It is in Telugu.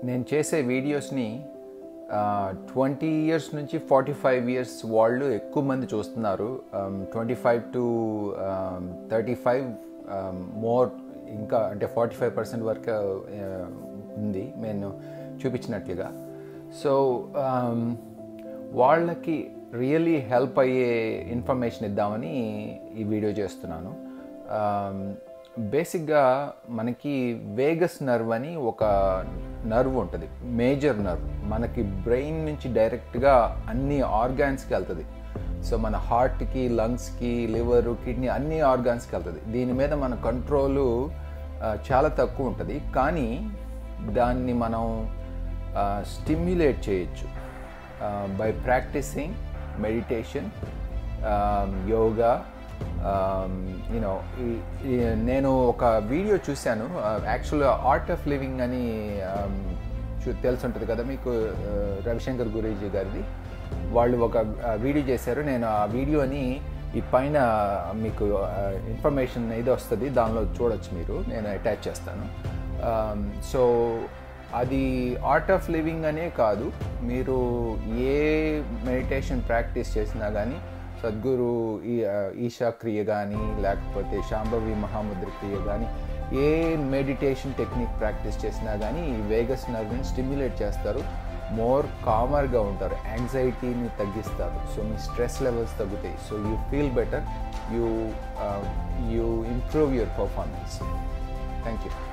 నేను చేసే వీడియోస్ని ట్వంటీ ఇయర్స్ నుంచి ఫార్టీ ఫైవ్ ఇయర్స్ వాళ్ళు ఎక్కువ మంది చూస్తున్నారు twenty five to thirty five more ఇంకా అంటే ఫార్టీ ఫైవ్ పర్సెంట్ వరకు uh, ఉంది నేను చూపించినట్లుగా సో వాళ్ళకి రియల్లీ హెల్ప్ అయ్యే ఇన్ఫర్మేషన్ ఇద్దామని ఈ వీడియో చేస్తున్నాను బేసిక్గా మనకి వేగస్ నర్వ్ అని ఒక నర్వ్ ఉంటుంది మేజర్ నర్వ్ మనకి బ్రెయిన్ నుంచి డైరెక్ట్గా అన్ని ఆర్గాన్స్కి వెళ్తుంది సో మన హార్ట్కి లంగ్స్కి లివర్ కిడ్నీ అన్ని ఆర్గాన్స్కి వెళ్తుంది దీని మీద మన కంట్రోలు చాలా తక్కువ ఉంటుంది కానీ దాన్ని మనం స్టిమ్యులేట్ చేయొచ్చు by practising meditation yoga you know నేను ఒక వీడియో చూశాను యాక్చువల్గా ఆర్ట్ ఆఫ్ లివింగ్ అని చూ- తెలిసి ఉంటుంది కదా మీకు uh, రవిశంకర్ గురూజీ గారిది వాళ్ళు ఒక వీడియో చేశారు నేను ఆ వీడియోని ఈ పైన మీకు ఇన్ఫర్మేషన్ ఇది వస్తుంది దానిలో చూడొచ్చు మీరు నేను అటాచ్ చేస్తాను సో అది ఆర్ట్ ఆఫ్ లివింగ్ అనే కాదు మీరు ఏ మెడిటేషన్ ప్రాక్టీస్ చేసినా కానీ సద్గురు ఈ ఆ, ఈశా క్రియ కానీ లేకపోతే శాంభవి మహాముద్ర క్రియ కానీ ఏ మెడిటేషన్ టెక్నిక్ ప్రాక్టీస్ చేసినా కానీ ఈ వేగస్ నర్వ్ని స్టిమ్యులేట్ చేస్తారు మోర్ కామర్గా ఉంటారు యాంగ్జైటీని తగ్గిస్తారు సో మీ స్ట్రెస్ లెవెల్స్ తగ్గుతాయి so you feel better you you improve your performance thank you